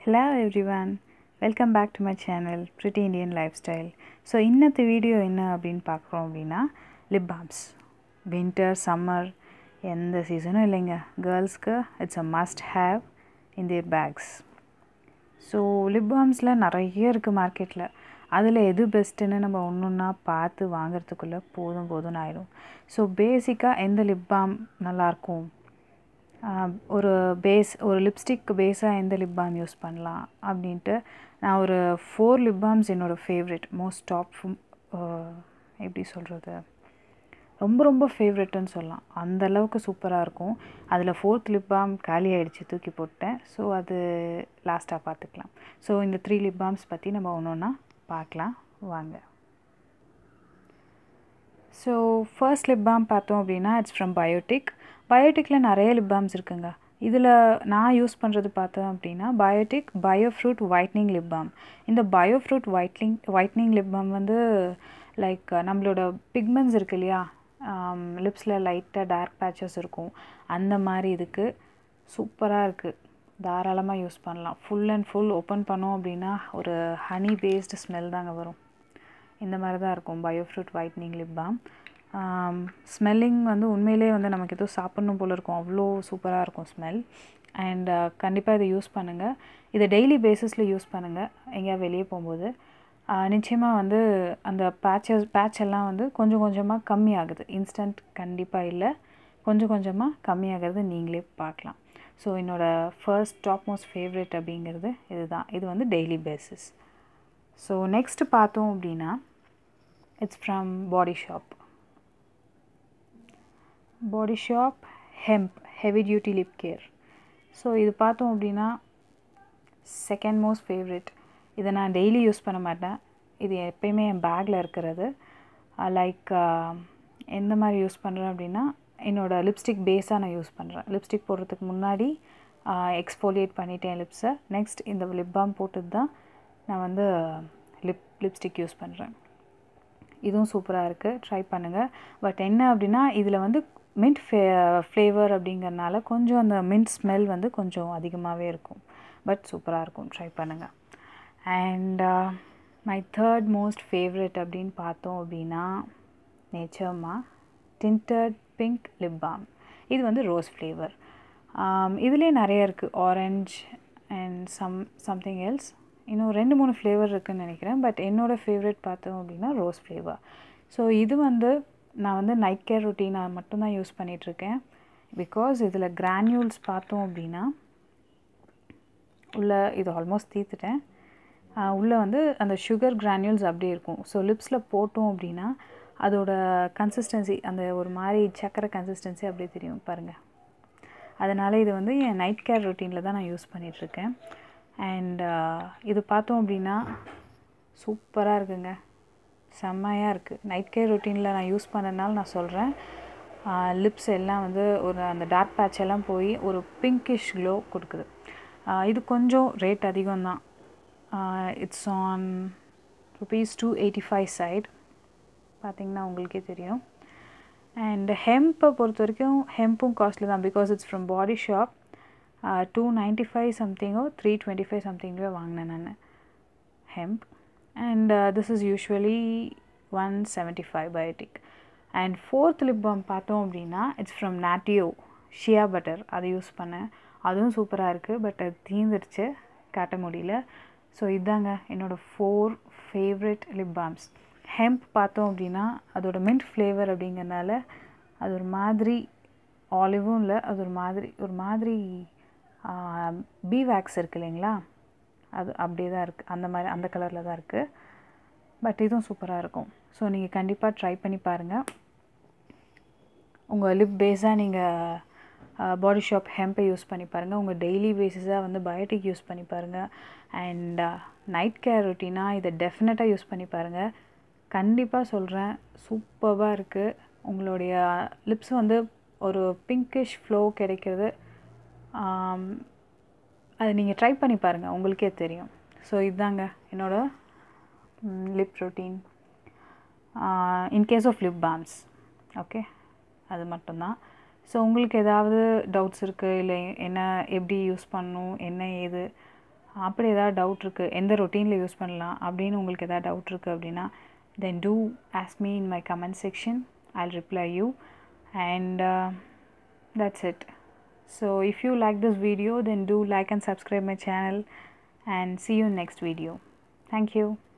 Hello everyone, welcome back to my channel Pretty Indian Lifestyle. So இன்னத்து video என்ன அப்படின்னு பார்க்குறோம் அப்படின்னா லிப் பாம்ஸ் வின்டர் சம்மர் எந்த சீசனும் இல்லைங்க கேர்ள்ஸ்க்கு it's a must have in their bags so lip பாம்ஸில் நிறைய இருக்குது மார்க்கெட்டில் அதில் எது பெஸ்ட்டுன்னு நம்ம ஒன்று ஒன்றா பார்த்து வாங்குறதுக்குள்ளே போதும் போதும்னு ஆயிடும் ஸோ பேசிக்காக எந்த லிப் பாம் நல்லாயிருக்கும் ஆஹ் ஒரு பேஸ் ஒரு லிப்ஸ்டிக் பேஸாக எந்த லிப் பாம் யூஸ் பண்ணலாம் அப்படின்ட்டு நான் ஒரு ஃபோர் லிப் பாம்ஸ் என்னோடய ஃபேவரெட் மோஸ்ட் டாப் எப்படி சொல்கிறது ரொம்ப ரொம்ப ஃபேவரெட்டுன்னு சொல்லலாம் அந்த அளவுக்கு சூப்பராக இருக்கும் அதில் ஃபோர்த் லிப் பாம் காலி ஆகிடுச்சு தூக்கி போட்டேன் ஸோ அது லாஸ்ட்டாக பார்த்துக்கலாம் ஸோ இந்த த்ரீ லிப் பாம்ஸ் பற்றி நம்ம ஒன்று ஒன்றா பார்க்கலாம் வாங்க ஸோ ஃபர்ஸ்ட் லிப் பாம் பார்த்தோம் அப்படின்னா இட்ஸ் ஃப்ரம் பயோட்டிக் பயோட்டிக்கில் நிறைய லிப் பாம்ஸ் இருக்குங்க இதில் நான் யூஸ் பண்ணுறது பார்த்தோம் அப்படின்னா Biotique bio fruit whitening lip balm இந்த bio fruit whitening whitening lip balm வந்து லைக் நம்மளோட பிக்மெண்ட்ஸ் இருக்கு இல்லையா லிப்ஸில் லைட்டாக டார்க் பேச்சஸ் இருக்கும் அந்த மாதிரி இதுக்கு சூப்பராக இருக்குது தாராளமாக யூஸ் பண்ணலாம் ஃபுல் அண்ட் ஃபுல் ஓப்பன் பண்ணோம் அப்படின்னா ஒரு ஹனி பேஸ்டு ஸ்மெல் தாங்க வரும் இந்த மாதிரி தான் இருக்கும் bio fruit whitening lip balm smelling வந்து உண்மையிலே வந்து நமக்கு ஏதோ சாப்பிட்ணும் போல் இருக்கும் அவ்வளோ சூப்பராக இருக்கும் ஸ்மெல் அண்ட் கண்டிப்பாக இதை யூஸ் பண்ணுங்கள் இதை டெய்லி பேசிஸில் யூஸ் பண்ணுங்கள் எங்கேயா வெளியே போகும்போது நிச்சயமாக வந்து அந்த பேச்சஸ் பேட்ச் எல்லாம் வந்து கொஞ்சம் கொஞ்சமாக கம்மி ஆகுது இன்ஸ்டன்ட் கண்டிப்பாக இல்லை கொஞ்சம் கொஞ்சமாக கம்மியாகிறது நீங்களே பார்க்கலாம் ஸோ என்னோடய ஃபர்ஸ்ட் டாப் மோஸ்ட் ஃபேவரட் அப்படிங்கிறது இதுதான் இது வந்து டெய்லி பேசிஸ் ஸோ நெக்ஸ்ட் பார்த்தோம் அப்படின்னா it's from Body Shop Body Shop hemp heavy duty lip care so இது பார்த்தோம் அப்படின்னா செகண்ட் மோஸ்ட் ஃபேவரெட் இதை நான் டெய்லி யூஸ் பண்ண மாட்டேன் இது எப்பயுமே என் பேக்கில் இருக்கிறது லைக் எந்த மாதிரி யூஸ் பண்ணுறேன் அப்படின்னா என்னோடய லிப்ஸ்டிக் பேஸாக நான் யூஸ் பண்ணுறேன் லிப்ஸ்டிக் போடுறதுக்கு முன்னாடி எக்ஸ்போலியேட் பண்ணிட்டேன் லிப்ஸை நெக்ஸ்ட் இந்த லிப் பாம் போட்டது தான் நான் வந்து லிப் லிப்ஸ்டிக் யூஸ் பண்ணுறேன் இதுவும் சூப்பராக இருக்குது ட்ரை பண்ணுங்கள் பட் என்ன அப்படின்னா இதில் வந்து மின்ட் ஃபே ஃப்ளேவர் அப்படிங்கிறனால கொஞ்சம் அந்த மின்ட் ஸ்மெல் வந்து கொஞ்சம் அதிகமாகவே இருக்கும் பட் சூப்பராக இருக்கும் ட்ரை பண்ணுங்கள் and my third most favourite அப்படின்னு பார்த்தோம் அப்படின்னா நேச்சர்மா டின்டட் பிங்க் லிப் பாம் இது வந்து ரோஸ் ஃப்ளேவர் இதுலேயே நிறைய இருக்குது orange and some something else இன்னும் ரெண்டு மூணு ஃப்ளேவர் இருக்குதுன்னு நினைக்கிறேன் பட் என்னோடய ஃபேவரட் பார்த்தோம் அப்படின்னா ரோஸ் ஃப்ளேவர் ஸோ இது வந்து நான் வந்து நைட் கேர் ரொட்டீனாக மட்டும்தான் யூஸ் பண்ணிகிட்ருக்கேன் பிகாஸ் இதில் கிரானியூல்ஸ் பார்த்தோம் அப்படின்னா உள்ளே இது ஆல்மோஸ்ட் தீர்த்துட்டேன் உள்ளே வந்து அந்த சுகர் கிரானியூல்ஸ் அப்படியே இருக்கும் ஸோ லிப்ஸில் போட்டோம் அப்படின்னா அதோட கன்சிஸ்டன்சி அந்த ஒரு மாதிரி சக்கரை கன்சிஸ்டன்சி அப்படியே தெரியும் பாருங்கள் அதனால் இது வந்து என் நைட் கேர் ரொட்டீனில் தான் நான் யூஸ் பண்ணிகிட்ருக்கேன் அண்ட் இது பார்த்தோம் அப்படின்னா சூப்பராக இருக்குங்க செம்மையாக இருக்குது நைட் கேர் ரொட்டீனில் நான் யூஸ் பண்ணனால நான் சொல்கிறேன் லிப்ஸ் எல்லாம் வந்து ஒரு அந்த டார்க் பேட்ச் எல்லாம் போய் ஒரு பிங்கிஷ் க்ளோ கொடுக்குது இது கொஞ்சம் ரேட் அதிகம் தான் it's on rupees two eighty five site பார்த்திங்கன்னா உங்களுக்கே தெரியும் அண்ட் ஹெம்பை பொறுத்த வரைக்கும் ஹெம்பும் காஸ்ட்லி தான் because it's from Body Shop two ninety five சம்திங்கோ த்ரீ டுவெண்ட்டி ஃபைவ் சம்திங்கோ வாங்கினேன் நான் hemp and this is usually one seventy five Biotique and fourth lip balm பார்த்தோம் அப்படின்னா இட்ஸ் ஃப்ரம் நாட்டியோ ஷியா பட்டர் அதை யூஸ் பண்ணேன் அதுவும் சூப்பராக இருக்குது பட் அது தீந்துருச்சு காட்ட முடியல ஸோ இதாங்க என்னோடய four favourite lip balms hemp பார்த்தோம் அப்படின்னா அதோட மின்ட் ஃப்ளேவர் அப்படிங்கிறனால அது ஒரு மாதிரி ஆலிவும் இல்லை அது ஒரு மாதிரி ஒரு மாதிரி பி வேக்ஸ் இருக்குது இல்லைங்களா அது அப்படியே தான் இருக்குது அந்த மாதிரி அந்த கலரில் தான் இருக்குது பட் இதுவும் சூப்பராக இருக்கும் ஸோ நீங்கள் கண்டிப்பாக ட்ரை பண்ணி பாருங்கள் உங்கள் லிப் பேஸாக நீங்கள் பாடி ஷாப் ஹெம்பை யூஸ் பண்ணி பாருங்கள் உங்கள் டெய்லி பேஸஸாக வந்து பயோட்டிக் யூஸ் பண்ணி பாருங்கள் அண்ட் நைட் கேர் ரொட்டீனாக இதை டெஃபினட்டாக யூஸ் பண்ணி பாருங்கள் கண்டிப்பாக சொல்கிறேன் சூப்பராக இருக்குது உங்களுடைய லிப்ஸ் வந்து ஒரு பிங்கிஷ் ஃப்ளோ கிடைக்கிறது அது நீங்கள் ட்ரை பண்ணி பாருங்கள் உங்களுக்கே தெரியும் ஸோ இதுதாங்க என்னோடய lip routine in case of lip balms okay அது மட்டும்தான் ஸோ உங்களுக்கு ஏதாவது டவுட்ஸ் இருக்குது இல்லை என்ன எப்படி யூஸ் பண்ணணும் என்ன ஏது அப்படி ஏதாவது டவுட் இருக்குது எந்த ரொட்டீனில் யூஸ் பண்ணலாம் அப்படின்னு உங்களுக்கு எதாவது டவுட் இருக்குது அப்படின்னா then do ask me in my comment section I'll reply you and that's it so if you like this video then do like and subscribe my channel and see you in next video thank you